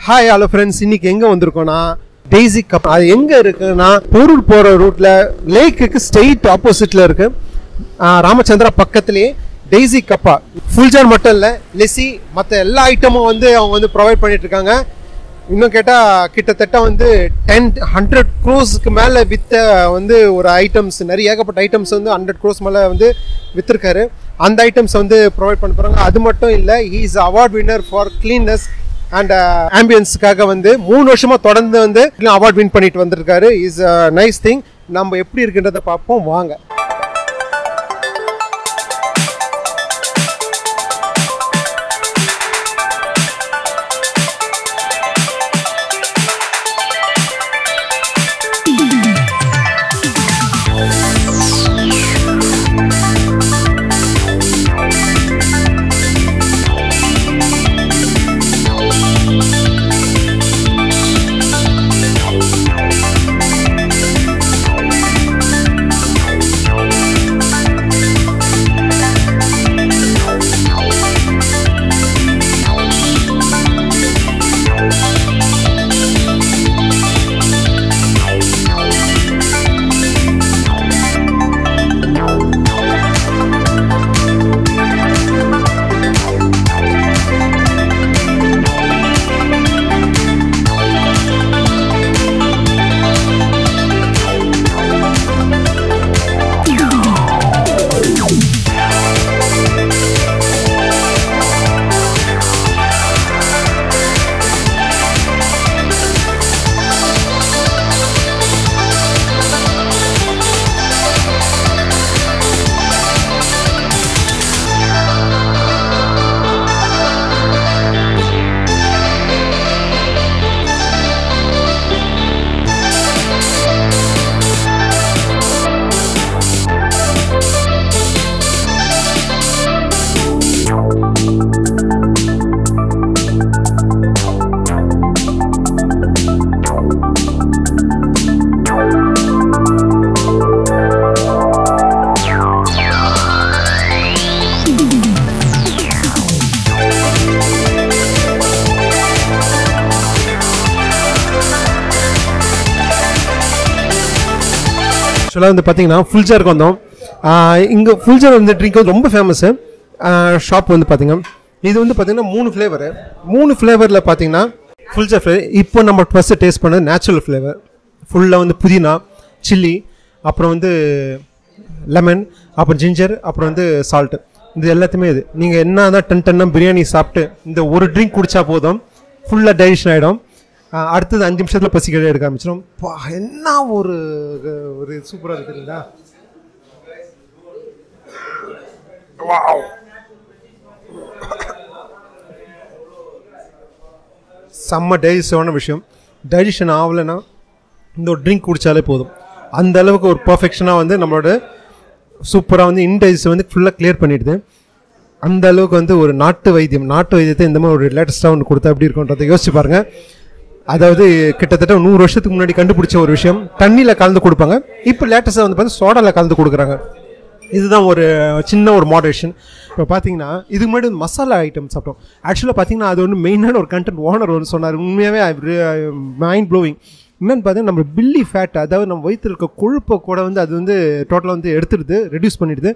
hi hello friends இன்னைக்கு எங்க வந்திருக்கோம்னா daisy cup அது எங்க இருக்குன்னா போரூர் போற ரூட்ல லேக்குக்கு ஸ்ட்ரெயிட் ஆப்போசிட்ல இருக்கு ஆஹ் ராமச்சந்திரா பக்கத்துலயே டெய்ஸி கப்பா ஃபுல் ஜார் மட்டும் இல்ல லெசி மற்ற எல்லா ஐட்டமும் வந்து அவங்க வந்து ப்ரொவைட் பண்ணிட்டு இருக்காங்க இன்னும் கேட்டால் கிட்டத்தட்ட வந்து டென் ஹண்ட்ரட் க்ரோஸ்க்கு மேலே வித்த வந்து ஒரு ஐட்டம்ஸ் நிறைய ஏகப்பட்ட ஐட்டம்ஸ் வந்து ஹண்ட்ரட் க்ரோஸ் மேலே வந்து விற்றுருக்காரு அந்த ஐட்டம்ஸ் வந்து ப்ரொவைட் பண்ண போகிறாங்க அது மட்டும் இல்லை he is award winner for cleanness and ஆம்பியன்ஸுக்காக வந்து மூணு வருஷமாக தொடர்ந்து வந்து அவார்ட் வின் பண்ணிட்டு வந்திருக்காரு இஸ் நைஸ் திங் நம்ம எப்படி இருக்குன்றதை பார்ப்போம் வாங்க ஆக்சுவலாக வந்து பார்த்தீங்கன்னா ஃபுல் ஜாருக்கு வந்தோம் இங்கே ஃபுல் ஜார் வந்து ட்ரிங்க் வந்து ரொம்ப ஃபேமஸ்ஸு ஷாப் வந்து பார்த்தீங்க இது வந்து பார்த்தீங்கன்னா மூணு ஃப்ளேவரு மூணு ஃப்ளேவரில் பார்த்தீங்கன்னா ஃபுல் ஜார் ஃப்ளேவர் இப்போ நம்ம ஃபஸ்ட்டு டேஸ்ட் பண்ணது நேச்சுரல் ஃப்ளேவர் ஃபுல்லாக வந்து புதினா சில்லி அப்புறம் வந்து லெமன் அப்புறம் ஜிஞ்சர் அப்புறம் வந்து சால்ட்டு இது எல்லாத்தையுமே இது நீங்கள் என்ன தான் டன் டன்னா பிரியாணி சாப்பிட்டு இந்த ஒரு ட்ரிங்க் குடிச்சா போதும் ஃபுல்லாக டைஜஷன் ஆகிடும் ஆஹ் அடுத்தது அஞ்சு நிமிஷத்தில் பசிக்க எடுக்க ஆரம்பிச்சிடும் பா என்ன ஒரு ஒரு சூப்பராக இருக்கு தெரியுங்களா வாவ் செம்ம டைஜஸ்டான விஷயம் டைஜஷன் ஆகலைன்னா இந்த ஒரு ட்ரிங்க் குடித்தாலே போதும் அந்த அளவுக்கு ஒரு பர்ஃபெக்ஷனாக வந்து நம்மளோட சூப்பராக வந்து இன்டைஜஸ் வந்து ஃபுல்லாக கிளியர் பண்ணிடுது அந்த அளவுக்கு வந்து ஒரு நாட்டு வைத்தியம் நாட்டு வைத்தியத்தை இந்த மாதிரி ஒரு லேட்டஸ்ட்டாக ஒன்று கொடுத்தா எப்படி இருக்குன்றதை யோசிச்சு பாருங்கள் அதாவது கிட்டத்தட்ட நூறு வருஷத்துக்கு முன்னாடி கண்டுபிடிச்ச ஒரு விஷயம் தண்ணியில் கலந்து கொடுப்பாங்க இப்போ லேட்டஸ்ட்டாக வந்து பார்த்தா சோடாவில் கலந்து கொடுக்குறாங்க இதுதான் ஒரு சின்ன ஒரு மாடரேஷன் இப்போ பார்த்தீங்கன்னா இதுக்கு முன்னாடி வந்து மசாலா ஐட்டம் சாப்பிட்டோம் ஆக்சுவலாக பார்த்தீங்கன்னா அது ஒன்று மெயினான ஒரு கண்டென்ட் ஓனர் ஒன்று சொன்னார் உண்மையாகவே மைண்ட் ப்ளோவிங் என்னன்னு பார்த்தீங்கன்னா நம்ம பில்லி ஃபேட் அதாவது நம்ம வயிற்றில் இருக்க கொழுப்பை கூட வந்து அது வந்து டோட்டலாக வந்து எடுத்துடுது ரெடியூஸ் பண்ணிடுது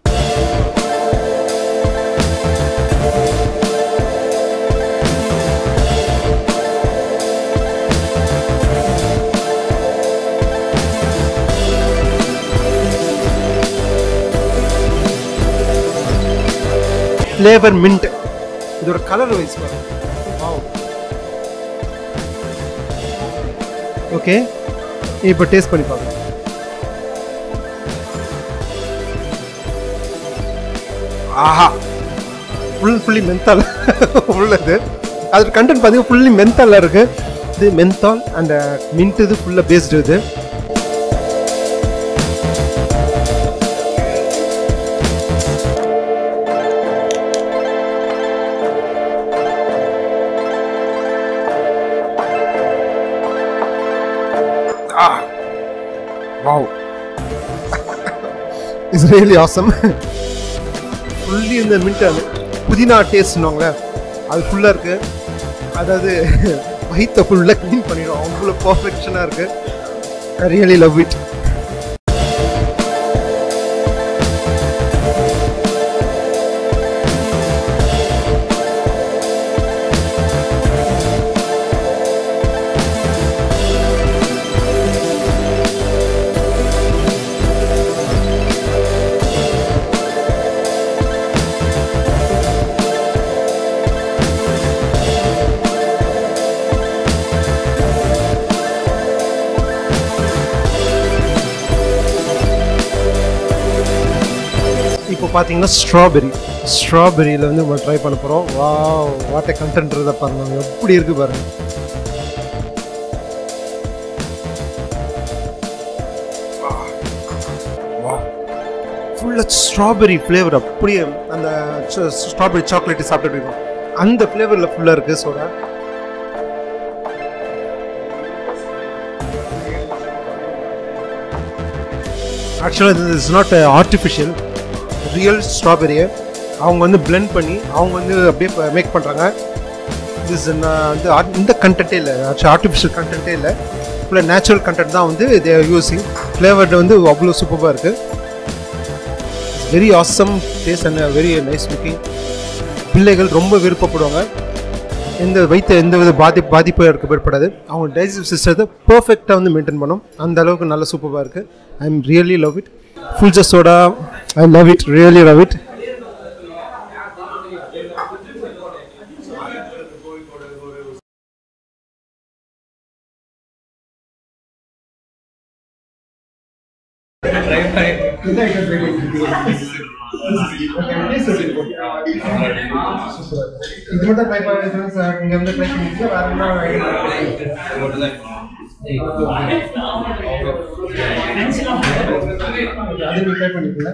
ஃப்ளேவர் மின்ட் இதோட கலர் வைஸ் பாருங்க ஓகே இப்போ டேஸ்ட் பண்ணி பாருங்க ஆஹா ஃபுல் ஃபுல்லி மென்தால் உள்ளது அதோட கண்டென்ட் பார்த்தீங்கன்னா ஃபுல்லி மென்தாலில் இருக்கு இது மென்தால் அண்ட் மின்ட் இது ஃபுல்லாக பேஸ்டு இது wow it's really awesome fully இந்த மின்ட் அது புதினா டேஸ்ட்னுவாங்களே அது ஃபுல்லாக இருக்குது அதாவது வயிற்ற ஃபுல்லாக க்ளீன் பண்ணிடும் அவ்வளோ பர்ஃபெக்ஷனாக இருக்குது ஐ ரியலி லவ் இட் இப்போ பார்த்தீங்கன்னா ஸ்ட்ராபெரி ஸ்ட்ராபெரியில் வந்து நம்ம ட்ரை பண்ண போகிறோம் வா வாட்டை கண்டென்ட்றதை பாருங்க எப்படி இருக்கு பாருங்க ஃபுல்லாக ஸ்ட்ராபெரி ஃப்ளேவர் அப்படியே அந்த ஸ்ட்ராபெரி சாக்லேட் சாப்பிட்டுட்டு இருக்கோம் அந்த ஃப்ளேவரில் ஃபுல்லாக இருக்குது சோடா ஆக்சுவலாக இது இஸ் நாட் ஆர்டிஃபிஷியல் ரியல் ஸ்ட்ராபெரியை அவங்க வந்து blend பண்ணி அவங்க வந்து அப்படியே மேக் பண்ணுறாங்க திஸ் வந்து art- இந்த கண்டென்ட்டே இல்லை ஆக்சுவலி ஆர்டிஃபிஷியல் கண்டென்ட்டே இல்லை ஃபுல்லாக நேச்சுரல் கண்டென்ட் தான் வந்து தே யூஸிங் ஃப்ளேவர்டு வந்து அவ்வளோ சூப்பராக இருக்குது very awesome taste and very nice looking பிள்ளைகள் ரொம்ப விருப்பப்படுவாங்க எந்த வைத்த எந்த வித பாதி பாதிப்பு இருக்க ஏற்படாது அவங்க டைஜஸ்டிவ் சிஸ்டத்தை பர்ஃபெக்டாக வந்து மெயின்டைன் பண்ணும் அந்த அளவுக்கு நல்ல சூப்பராக இருக்குது I am really love it full juice soda I love it really love it இது மட்டும் ட்ரை பண்ணி சார் இங்கே வந்து ட்ரை பண்ணிட்டு வேறு அது நீ ட்ரை பண்ணிக்கல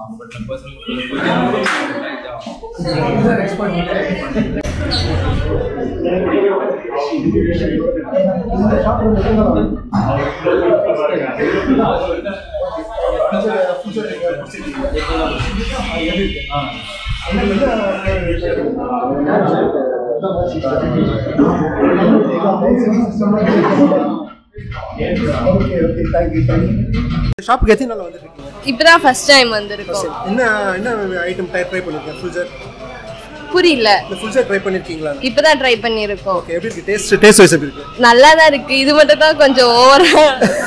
ஷாப்புக்கு எத்தனை நாள் வந்துருக்கீங்க இப்பதான் ஃபர்ஸ்ட் டைம் வந்திருக்கோம் என்ன என்ன ஐட்டம் ட்ரை ட்ரை பண்ணிருக்கீங்க ஃபுல் சார் புரியல இந்த ஃபுல் சார் ட்ரை பண்ணிருக்கீங்களா இப்பதான் ட்ரை பண்ணிருக்கோம் ஓகே எப்படி இருக்கு டேஸ்ட் டேஸ்ட் வைஸ் எப்படி இருக்கு நல்லா தான் இருக்கு இது மட்டும் தான் கொஞ்சம் ஓவரா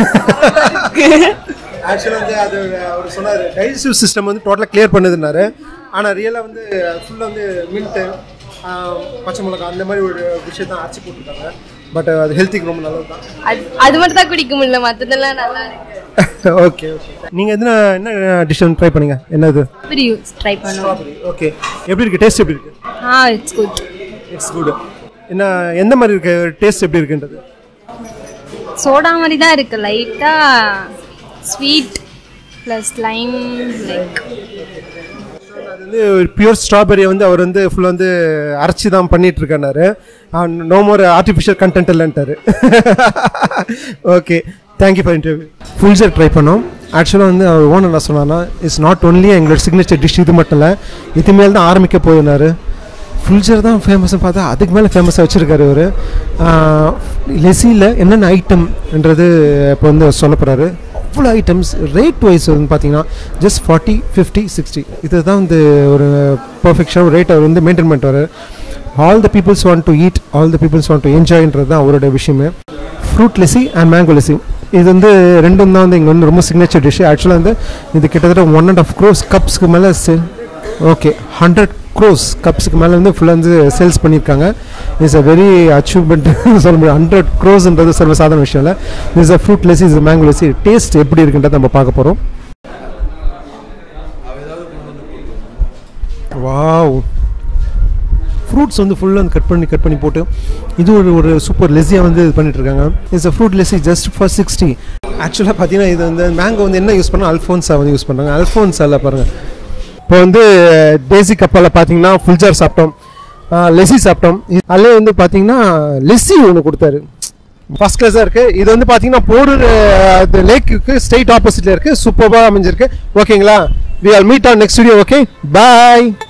ஆக்சுவலாக வந்து அது அவர் சொன்னார் டைஜஸ்டிவ் சிஸ்டம் வந்து டோட்டலாக கிளியர் பண்ணுதுன்னாரு ஆனால் ரியலாக வந்து ஃபுல்லாக வந்து மின்ட்டு பச்சை மிளகாய் அந்த மாதிரி ஒரு விஷயத்தை அரைச்சி போட்டிருக்காங்க பட் அது ஹெல்த்துக்கு ரொம்ப நல்லது தான் அது அது மட்டும் தான் குடிக்க முடியல மத்ததெல்லாம் நல்லா இருக்கு ஓகே ஓகே நீங்கள் எதுனா என்ன டிஷ் ட்ரை பண்ணீங்க என்னது யூஸ் ட்ரை பண்ணுவோம் ஓகே எப்படி இருக்கு டேஸ்ட் எப்படி இருக்கு ஆ இட்ஸ் குட் இட்ஸ் குட் என்ன எந்த மாதிரி இருக்கு டேஸ்ட் எப்படி இருக்குன்றது சோடா மாதிரி தான் இருக்கு லைட்டா ஸ்வீட் ப்ளஸ் லைம் லைக் அது வந்து பியூர் ஸ்ட்ராபெரியை வந்து அவர் வந்து ஃபுல்லாக வந்து அரைச்சி தான் பண்ணிட்டு இருக்காரு நோ மோர் ஆர்டிஃபிஷியல் கண்டென்ட் இல்லைன்ட்டாரு okay thank you for interview full ஜெட் ட்ரை பண்ணோம் ஆக்சுவலாக வந்து அவர் ஓனர் என்ன சொன்னார்னா இட்ஸ் நாட் ஒன்லி எங்களோட சிக்னேச்சர் டிஷ் இது மட்டும் இல்லை இது மேல் தான் ஆரம்பிக்க போயினார் ஃபுல்ஜர் தான் ஃபேமஸ்னு பார்த்தா அதுக்கு மேலே ஃபேமஸாக வச்சுருக்காரு இவர் லெசியில் என்னென்ன ஐட்டம்ன்றது இப்போ வந்து சொல்ல போகிறாரு அவ்வளோ ஐட்டம்ஸ் ரேட் வைஸ் வந்து பார்த்தீங்கன்னா ஜஸ்ட் ஃபார்ட்டி ஃபிஃப்டி சிக்ஸ்டி இதுதான் வந்து ஒரு பர்ஃபெக்ஷன் ரேட் அவர் வந்து மெயின்டைன் பண்ணிட்டு வராரு all the peoples want to eat all the peoples want to என்ஜாய்ன்றது தான் அவரோட விஷயமே fruit lassi and mango lassi இது வந்து ரெண்டும் தான் வந்து இங்கே வந்து ரொம்ப சிக்னேச்சர் டிஷ் ஆக்சுவலாக வந்து இது கிட்டத்தட்ட ஒன் அண்ட் ஆஃப் க்ரோஸ் கப்ஸ்க்கு மேலே சேல் ஓகே ஹண்ட்ரட் க்ரோஸ் கப்ஸுக்கு மேலே வந்து ஃபுல்லாக வந்து சேல்ஸ் பண்ணியிருக்காங்க இட்ஸ் அ வெரி அச்சீவ்மெண்ட் சொல்ல முடியும் ஹண்ட்ரட் க்ரோஸ்ன்றது சர்வ சாதாரண விஷயம் இல்லை is a fruit lassi is mango lassi taste எப்படி இருக்குன்றதை நம்ம பார்க்க போகிறோம் வாவ் ஃப்ரூட்ஸ் வந்து ஃபுல்லாக வந்து கட் பண்ணி கட் பண்ணி போட்டு இது ஒரு ஒரு சூப்பர் லெஸியாக வந்து இது பண்ணிட்டு இருக்காங்க it's a fruit lassi just for sixty ஆக்சுவலாக பார்த்தீங்கன்னா இது வந்து மேங்கோ வந்து என்ன யூஸ் பண்ணால் அல்ஃபோன்ஸா வந்து யூஸ் பண்ணுறாங்க அல்ஃபோன்ஸாவில் பாருங்கள் இப்போ வந்து டேசி கப்பால் பார்த்தீங்கன்னா ஃபுல் ஜார் சாப்பிட்டோம் லெஸி சாப்பிட்டோம் அதிலே வந்து பார்த்தீங்கன்னா லெஸ்ஸி ஒன்று கொடுத்தாரு ஃபர்ஸ்ட் கிளாஸாக இருக்குது இது வந்து பார்த்தீங்கன்னா போரூர் லேக்குக்கு ஸ்ட்ரெயிட் ஆப்போசிட்டில் இருக்குது சூப்பராக அமைஞ்சிருக்கு ஓகேங்களா we are meet on next video okay bye